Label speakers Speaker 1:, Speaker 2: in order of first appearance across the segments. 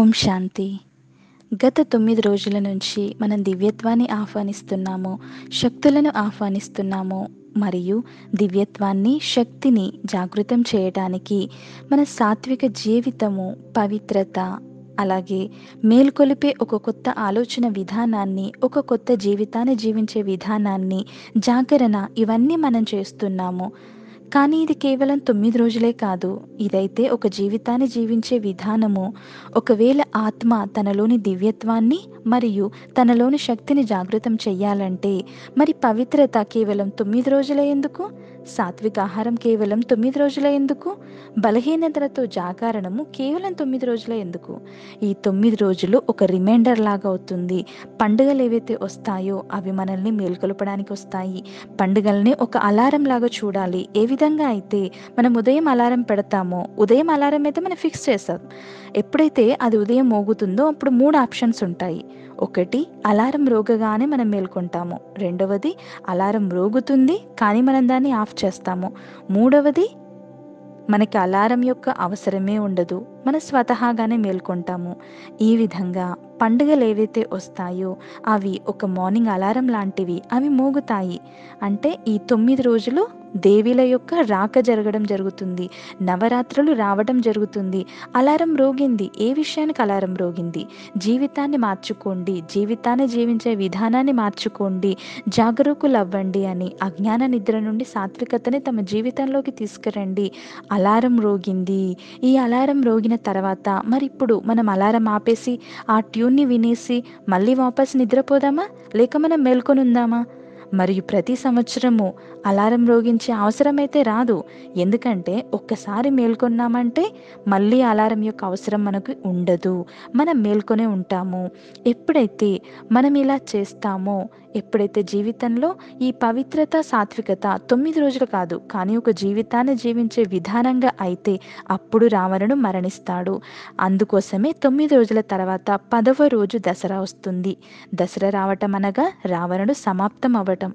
Speaker 1: ఓం శాంతి గత తొమ్మిది రోజుల నుంచి మనం దివ్యత్వాన్ని ఆహ్వానిస్తున్నాము శక్తులను ఆహ్వానిస్తున్నాము మరియు దివ్యత్వాన్ని శక్తిని జాగృతం చేయడానికి మన సాత్విక జీవితము పవిత్రత అలాగే మేల్కొలిపే ఒక కొత్త ఆలోచన విధానాన్ని ఒక కొత్త జీవితాన్ని జీవించే విధానాన్ని జాగరణ ఇవన్నీ మనం చేస్తున్నాము కానీ ఇది కేవలం తొమ్మిది రోజులే కాదు ఇదైతే ఒక జీవితాన్ని జీవించే విధానము ఒకవేళ ఆత్మ తనలోని దివ్యత్వాన్ని మరియు తనలోని శక్తిని జాగృతం చెయ్యాలంటే మరి పవిత్రత కేవలం తొమ్మిది రోజులే ఎందుకు సాత్విక ఆహారం కేవలం తొమ్మిది రోజులే ఎందుకు బలహీనతలతో జాగరణము కేవలం తొమ్మిది రోజులే ఎందుకు ఈ తొమ్మిది రోజులు ఒక రిమైండర్ లాగా అవుతుంది పండుగలు ఏవైతే వస్తాయో అవి మనల్ని మేల్కొల్పడానికి వస్తాయి పండుగల్ని ఒక అలారం లాగా చూడాలి ఏ విధంగా అయితే మనం ఉదయం అలారం పెడతామో ఉదయం అలారం అయితే మనం ఫిక్స్ చేస్తాం ఎప్పుడైతే అది ఉదయం మోగుతుందో అప్పుడు మూడు ఆప్షన్స్ ఉంటాయి ఒకటి అలారం రోగగానే మనం మేల్కొంటాము రెండవది అలారం రోగుతుంది కానీ మనం దాన్ని ఆఫ్ చేస్తాము మూడవది మనకి అలారం యొక్క అవసరమే ఉండదు మన స్వతహాగానే మేల్కొంటాము ఈ విధంగా పండుగలు ఏవైతే వస్తాయో అవి ఒక మార్నింగ్ అలారం లాంటివి అవి మోగుతాయి అంటే ఈ తొమ్మిది రోజులు దేవీల యొక్క రాక జరగడం జరుగుతుంది నవరాత్రులు రావడం జరుగుతుంది అలారం రోగింది ఏ విషయానికి అలారం రోగింది జీవితాన్ని మార్చుకోండి జీవితాన్ని జీవించే విధానాన్ని మార్చుకోండి జాగరూకులు అవ్వండి అని అజ్ఞాన నిద్ర నుండి సాత్వికతని తమ జీవితంలోకి తీసుకురండి అలారం రోగింది ఈ అలారం రోగిన తర్వాత మరి ఇప్పుడు మనం అలారం ఆపేసి ఆ ట్యూన్ని వినేసి మళ్ళీ వాపస్ నిద్రపోదామా లేక మనం మేల్కొని ఉందామా మరియు ప్రతి సంవత్సరము అలారం రోగించే అవసరమైతే రాదు ఎందుకంటే ఒక్కసారి మేల్కొన్నామంటే మళ్ళీ అలారం యొక్క అవసరం మనకు ఉండదు మనం మేల్కొనే ఉంటాము ఎప్పుడైతే మనం ఇలా చేస్తామో ఎప్పుడైతే జీవితంలో ఈ పవిత్రత సాత్వికత తొమ్మిది రోజులు కాదు కానీ ఒక జీవితాన్ని జీవించే విధానంగా అయితే అప్పుడు రావణుడు మరణిస్తాడు అందుకోసమే తొమ్మిది రోజుల తర్వాత పదవ రోజు దసరా వస్తుంది దసరా రావటం అనగా రావణుడు సమాప్తం అవ్వటం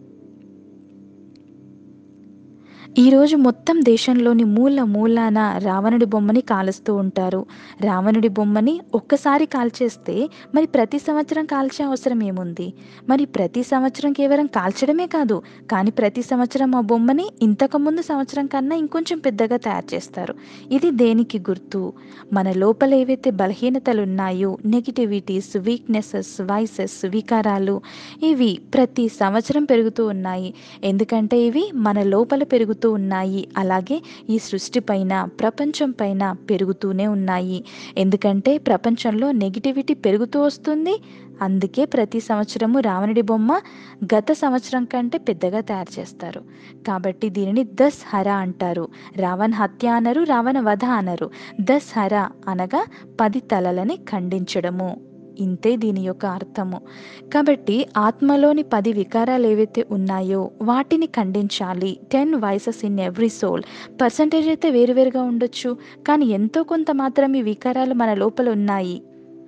Speaker 1: ఈరోజు మొత్తం దేశంలోని మూల మూలాన రావణుడి బొమ్మని కాలుస్తూ ఉంటారు రావణుడి బొమ్మని ఒక్కసారి కాల్చేస్తే మరి ప్రతి సంవత్సరం కాల్చే అవసరం ఏముంది మరి ప్రతి సంవత్సరం కేవలం కాల్చడమే కాదు కానీ ప్రతి సంవత్సరం ఆ బొమ్మని ఇంతకుముందు సంవత్సరం కన్నా ఇంకొంచెం పెద్దగా తయారు చేస్తారు ఇది దేనికి గుర్తు మన లోపల ఏవైతే బలహీనతలు ఉన్నాయో నెగిటివిటీస్ వీక్నెసెస్ వైసెస్ వికారాలు ఇవి ప్రతి సంవత్సరం పెరుగుతూ ఉన్నాయి ఎందుకంటే ఇవి మన లోపల పెరుగుతూ ఉన్నాయి అలాగే ఈ సృష్టి పైన ప్రపంచం పైన పెరుగుతూనే ఉన్నాయి ఎందుకంటే ప్రపంచంలో నెగిటివిటీ పెరుగుతూ వస్తుంది అందుకే ప్రతి సంవత్సరము రావణుడి బొమ్మ గత సంవత్సరం కంటే పెద్దగా తయారు చేస్తారు కాబట్టి దీనిని దస్ హర అంటారు రావణ హత్య అనరు రావణ వధ అనరు దస్ హర అనగా పది తలలని ఖండించడము ఇంతే దీని యొక్క అర్థము కాబట్టి ఆత్మలోని పది వికారాలు ఏవైతే ఉన్నాయో వాటిని ఖండించాలి ten voices in every soul percentage అయితే వేరువేరుగా ఉండొచ్చు కానీ ఎంతో కొంత మాత్రం ఈ వికారాలు మన లోపల ఉన్నాయి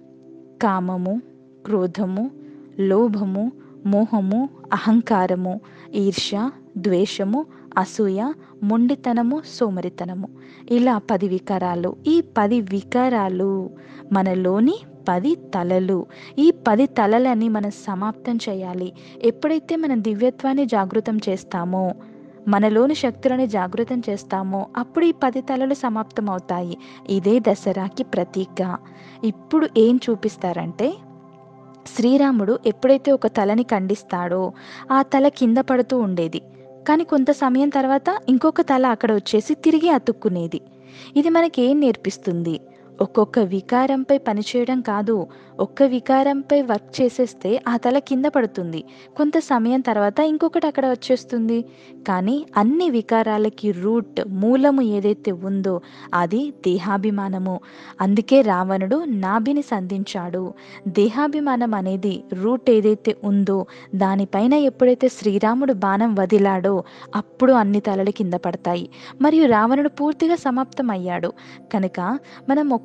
Speaker 1: కామము క్రోధము లోభము మోహము అహంకారము ఈర్ష్య ద్వేషము అసూయ మొండితనము సోమరితనము ఇలా పది వికారాలు ఈ పది వికారాలు మనలోని పది తలలు ఈ పది తలలని మనం సమాప్తం చేయాలి ఎప్పుడైతే మనం దివ్యత్వాన్ని జాగృతం చేస్తామో మనలోని శక్తులని జాగృతం చేస్తామో అప్పుడు ఈ పది తలలు సమాప్తం అవుతాయి ఇదే దసరాకి ప్రతీక ఇప్పుడు ఏం చూపిస్తారంటే శ్రీరాముడు ఎప్పుడైతే ఒక తలని ఖండిస్తాడో ఆ తల కింద పడుతూ ఉండేది కానీ కొంత సమయం తర్వాత ఇంకొక తల అక్కడ వచ్చేసి తిరిగి అతుక్కునేది ఇది మనకి ఏం నేర్పిస్తుంది ఒక్కొక్క వికారంపై పనిచేయడం కాదు ఒక్క వికారంపై వర్క్ చేసేస్తే ఆ తల కింద పడుతుంది కొంత సమయం తర్వాత ఇంకొకటి అక్కడ వచ్చేస్తుంది కానీ అన్ని వికారాలకి రూట్ మూలము ఏదైతే ఉందో అది దేహాభిమానము అందుకే రావణుడు నాభిని సంధించాడు దేహాభిమానం అనేది రూట్ ఏదైతే ఉందో దానిపైన ఎప్పుడైతే శ్రీరాముడు బాణం వదిలాడో అప్పుడు అన్ని తలలు కింద పడతాయి మరియు రావణుడు పూర్తిగా సమాప్తం అయ్యాడు కనుక మనం ఒక్కొక్క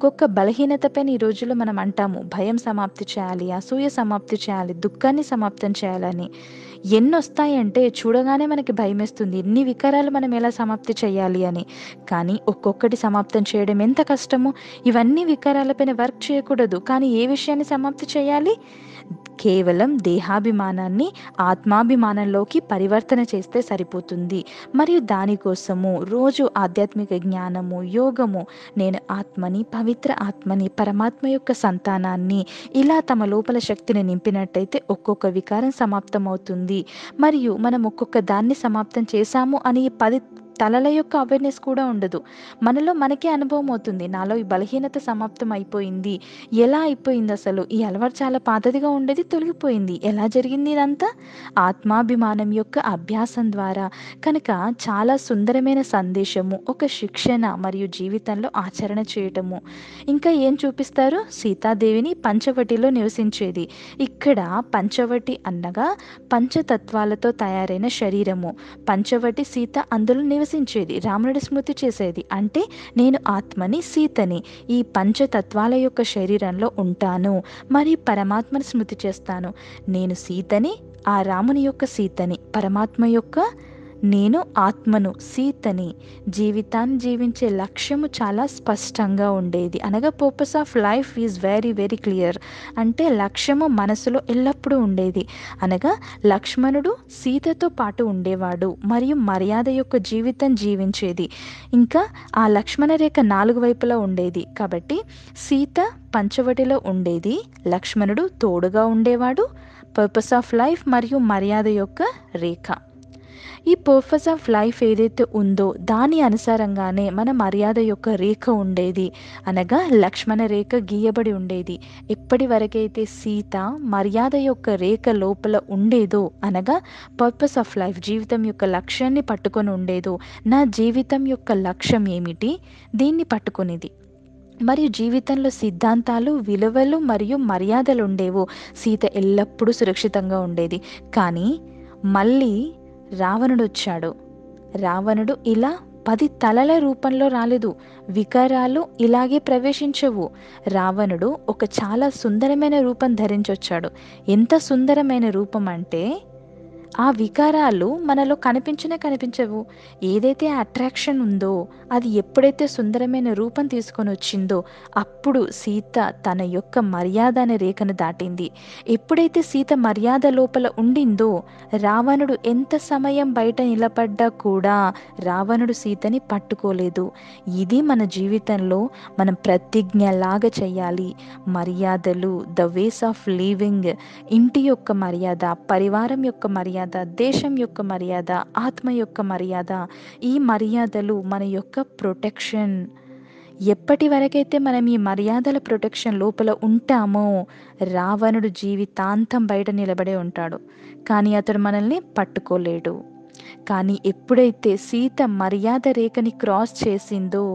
Speaker 1: ఒక్కొక్క బలహీనత పైన ఈ రోజుల్లో మనం అంటాము భయం సమాప్తి చేయాలి అసూయ సమాప్తి చేయాలి దుఃఖాన్ని సమాప్తం చేయాలని ఎన్ని వస్తాయంటే చూడగానే మనకి భయమేస్తుంది ఎన్ని వికారాలు మనం ఎలా సమాప్తి చేయాలి అని కానీ ఒక్కొక్కటి సమాప్తం చేయడం ఎంత కష్టము ఇవన్నీ వికారాలపైన వర్క్ చేయకూడదు కానీ ఏ విషయాన్ని సమాప్తి చేయాలి కేవలం దేహాభిమానాన్ని ఆత్మాభిమానంలోకి పరివర్తన చేస్తే సరిపోతుంది మరియు దానికోసము రోజు ఆధ్యాత్మిక జ్ఞానము యోగము నేను ఆత్మని పవిత్ర ఆత్మని పరమాత్మ యొక్క సంతానాన్ని ఇలా తమ లోపల శక్తిని నింపినట్టయితే ఒక్కొక్క వికారం సమాప్తమవుతుంది మరియు మనం ఒక్కొక్క దాన్ని సమాప్తం చేశాము అని పది తలల యొక్క అవేర్నెస్ కూడా ఉండదు మనలో మనకే అనుభవం అవుతుంది నాలో ఈ బలహీనత సమాప్తం అయిపోయింది ఎలా అయిపోయింది అసలు ఈ అలవాటు చాలా పాతదిగా ఉండేది తొలగిపోయింది ఎలా జరిగింది ఇదంతా ఆత్మాభిమానం యొక్క అభ్యాసం ద్వారా కనుక చాలా సుందరమైన సందేశము ఒక శిక్షణ మరియు జీవితంలో ఆచరణ చేయటము ఇంకా ఏం చూపిస్తారు సీతాదేవిని పంచవటిలో నివసించేది ఇక్కడ పంచవటి అనగా పంచతత్వాలతో తయారైన శరీరము పంచవటి సీత అందులో నివసించేది రాముడి స్మృతి చేసేది అంటే నేను ఆత్మని సీతని ఈ పంచతత్వాల యొక్క శరీరంలో ఉంటాను మరి పరమాత్మని స్మృతి చేస్తాను నేను సీతని ఆ రాముని యొక్క సీతని పరమాత్మ యొక్క నేను ఆత్మను సీతని జీవితాన్ని జీవించే లక్ష్యము చాలా స్పష్టంగా ఉండేది అనగా purpose of life is very very clear అంటే లక్ష్యము మనసులో ఎల్లప్పుడూ ఉండేది అనగా లక్ష్మణుడు సీతతో పాటు ఉండేవాడు మరియు మర్యాద యొక్క జీవితం జీవించేది ఇంకా ఆ లక్ష్మణ రేఖ నాలుగు వైపులా ఉండేది కాబట్టి సీత పంచవటిలో ఉండేది లక్ష్మణుడు తోడుగా ఉండేవాడు పర్పస్ ఆఫ్ లైఫ్ మరియు మర్యాద యొక్క రేఖ ఈ పర్పస్ ఆఫ్ లైఫ్ ఏదైతే ఉందో దాని అనుసారంగానే మన మర్యాద యొక్క రేఖ ఉండేది అనగా లక్ష్మణ రేఖ గీయబడి ఉండేది ఎప్పటి వరకైతే సీత మర్యాద యొక్క రేఖ లోపల ఉండేదో అనగా పర్పస్ ఆఫ్ లైఫ్ జీవితం యొక్క లక్ష్యాన్ని పట్టుకొని ఉండేదో నా జీవితం యొక్క లక్ష్యం ఏమిటి దీన్ని పట్టుకునేది మరియు జీవితంలో సిద్ధాంతాలు విలువలు మరియు మర్యాదలు ఉండేవో సీత ఎల్లప్పుడూ సురక్షితంగా ఉండేది కానీ మళ్ళీ రావణుడు వచ్చాడు రావణుడు ఇలా పది తలల రూపంలో రాలేదు వికారాలు ఇలాగే ప్రవేశించవు రావణుడు ఒక చాలా సుందరమైన రూపం ధరించొచ్చాడు ఎంత సుందరమైన రూపం అంటే ఆ వికారాలు మనలో కనిపించనే కనిపించవు ఏదైతే అట్రాక్షన్ ఉందో అది ఎప్పుడైతే సుందరమైన రూపం తీసుకొని వచ్చిందో అప్పుడు సీత తన యొక్క మర్యాద అనే రేఖను దాటింది ఎప్పుడైతే సీత మర్యాద లోపల ఉండిందో రావణుడు ఎంత సమయం బయట నిలబడ్డా కూడా రావణుడు సీతని పట్టుకోలేదు ఇది మన జీవితంలో మనం ప్రతిజ్ఞలాగా చేయాలి మర్యాదలు ద వేస్ ఆఫ్ లివింగ్ ఇంటి యొక్క మర్యాద పరివారం యొక్క మర్యాద దేశం యొక్క మర్యాద ఆత్మ యొక్క మర్యాద ఈ మర్యాదలు మన యొక్క ప్రొటెక్షన్ ఎప్పటి వరకైతే మనం ఈ మర్యాదల ప్రొటెక్షన్ లోపల ఉంటామో రావణుడు జీవితాంతం బయట నిలబడే ఉంటాడు కానీ అతడు మనల్ని పట్టుకోలేడు కానీ ఎప్పుడైతే సీత మర్యాద రేఖని క్రాస్ చేసిందో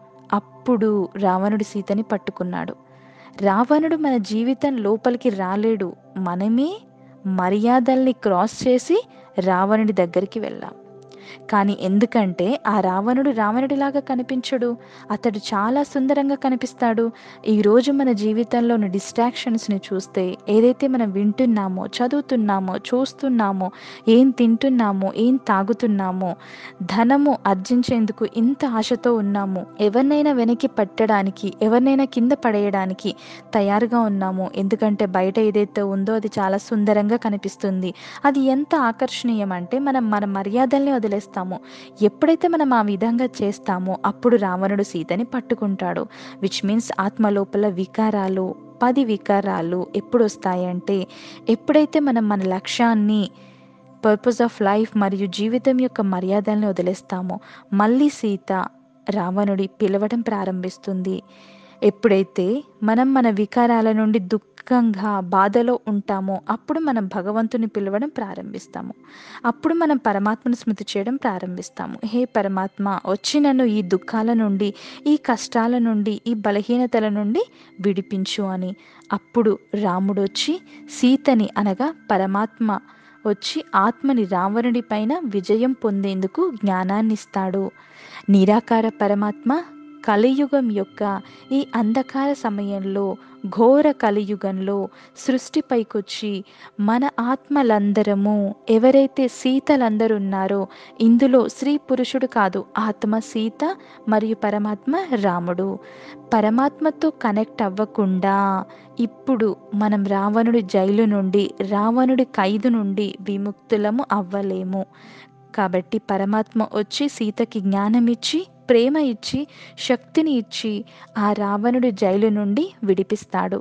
Speaker 1: అప్పుడు రావణుడు సీతని పట్టుకున్నాడు రావణుడు మన జీవితం లోపలికి రాలేడు మనమే మర్యాదల్ని క్రాస్ చేసి రావణుడి దగ్గరికి వెళ్ళాం కానీ ఎందుకంటే ఆ రావణుడు రావణుడిలాగా కనిపించడు అతడు చాలా సుందరంగా కనిపిస్తాడు ఈరోజు మన జీవితంలోని డిస్ట్రాక్షన్స్ని చూస్తే ఏదైతే మనం వింటున్నామో చదువుతున్నామో చూస్తున్నామో ఏం తింటున్నామో ఏం తాగుతున్నామో ధనము ఆర్జించేందుకు ఇంత ఆశతో ఉన్నాము ఎవరినైనా వెనక్కి పట్టడానికి ఎవరినైనా కింద పడేయడానికి తయారుగా ఉన్నాము ఎందుకంటే బయట ఏదైతే ఉందో అది చాలా సుందరంగా కనిపిస్తుంది అది ఎంత ఆకర్షణీయం అంటే మనం మన మర్యాదల్ని వదిలేస్తాము ఎప్పుడైతే మనం ఆ విధంగా చేస్తామో అప్పుడు రావణుడు సీతని పట్టుకుంటాడు విచ్ మీన్స్ ఆత్మ లోపల వికారాలు పది వికారాలు ఎప్పుడు వస్తాయంటే ఎప్పుడైతే మనం మన లక్ష్యాన్ని పర్పస్ ఆఫ్ లైఫ్ మరియు జీవితం యొక్క మర్యాదల్ని వదిలేస్తామో మళ్ళీ సీత రావణుడి పిలవడం ప్రారంభిస్తుంది ఎప్పుడైతే మనం మన వికారాల నుండి దుఃఖంగా బాధలో ఉంటామో అప్పుడు మనం భగవంతుని పిలవడం ప్రారంభిస్తాము అప్పుడు మనం పరమాత్మను స్మృతి చేయడం ప్రారంభిస్తాము హే పరమాత్మ వచ్చి నన్ను ఈ దుఃఖాల నుండి ఈ కష్టాల నుండి ఈ బలహీనతల నుండి విడిపించు అని అప్పుడు రాముడు వచ్చి సీతని అనగా పరమాత్మ వచ్చి ఆత్మని రావణుడి పైన విజయం పొందేందుకు జ్ఞానాన్ని ఇస్తాడు నిరాకార పరమాత్మ కలియుగం యొక్క ఈ అంధకార సమయంలో ఘోర కలియుగంలో సృష్టిపైకొచ్చి మన ఆత్మలందరము ఎవరైతే సీతలందరూ ఉన్నారో ఇందులో స్త్రీ పురుషుడు కాదు ఆత్మ సీత మరియు పరమాత్మ రాముడు పరమాత్మతో కనెక్ట్ అవ్వకుండా ఇప్పుడు మనం రావణుడి జైలు నుండి రావణుడి ఖైదు నుండి విముక్తులము అవ్వలేము కాబట్టి పరమాత్మ వచ్చి సీతకి జ్ఞానం ఇచ్చి ప్రేమ ఇచ్చి శక్తిని ఇచ్చి ఆ రావణుడి జైలు నుండి విడిపిస్తాడు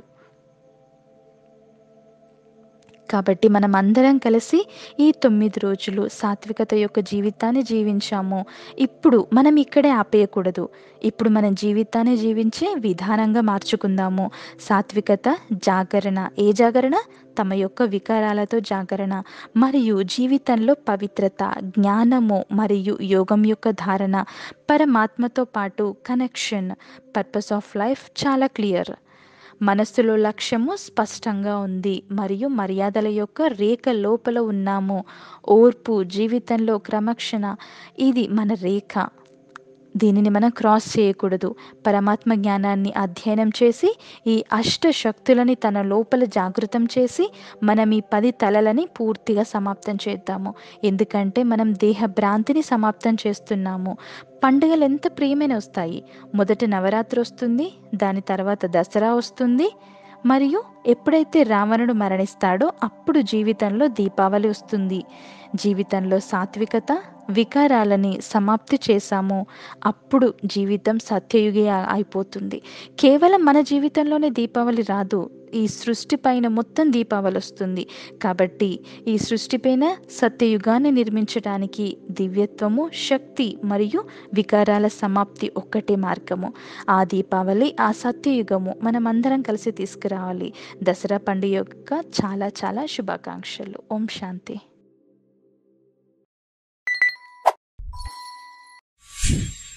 Speaker 1: కాబట్టి మనం అందరం కలిసి ఈ తొమ్మిది రోజులు సాత్వికత యొక్క జీవితాన్ని జీవించాము ఇప్పుడు మనం ఇక్కడే ఆపేయకూడదు ఇప్పుడు మన జీవితాన్ని జీవించే విధానంగా మార్చుకుందాము సాత్వికత జాగరణ ఏ జాగరణ తమ యొక్క వికారాలతో జాగరణ మరియు జీవితంలో పవిత్రత జ్ఞానము మరియు యోగం యొక్క ధారణ పరమాత్మతో పాటు కనెక్షన్ పర్పస్ ఆఫ్ లైఫ్ చాలా క్లియర్ మనస్సులో లక్ష్యము స్పష్టంగా ఉంది మరియు మర్యాదల యొక్క రేఖ లోపల ఉన్నాము ఓర్పు జీవితంలో క్రమక్షణ ఇది మన రేఖ దీనిని మనం క్రాస్ చేయకూడదు పరమాత్మ జ్ఞానాన్ని అధ్యయనం చేసి ఈ అష్ట శక్తులని తన లోపల జాగృతం చేసి మనం ఈ పది తలలని పూర్తిగా సమాప్తం చేద్దాము ఎందుకంటే మనం దేహ భ్రాంతిని సమాప్తం చేస్తున్నాము పండుగలు ఎంత ప్రియమైన వస్తాయి మొదట నవరాత్రి వస్తుంది దాని తర్వాత దసరా వస్తుంది మరియు ఎప్పుడైతే రావణుడు మరణిస్తాడో అప్పుడు జీవితంలో దీపావళి వస్తుంది జీవితంలో సాత్వికత వికారాలని సమాప్తి చేశాము అప్పుడు జీవితం సత్యయుగి అయిపోతుంది కేవలం మన జీవితంలోనే దీపావళి రాదు ఈ సృష్టి పైన మొత్తం దీపావళి వస్తుంది కాబట్టి ఈ సృష్టి పైన సత్యయుగాన్ని నిర్మించడానికి దివ్యత్వము శక్తి మరియు వికారాల సమాప్తి ఒక్కటే మార్గము ఆ దీపావళి ఆ సత్యయుగము మనం అందరం కలిసి తీసుకురావాలి దసరా పండుగ యొక్క చాలా చాలా శుభాకాంక్షలు ఓం శాంతి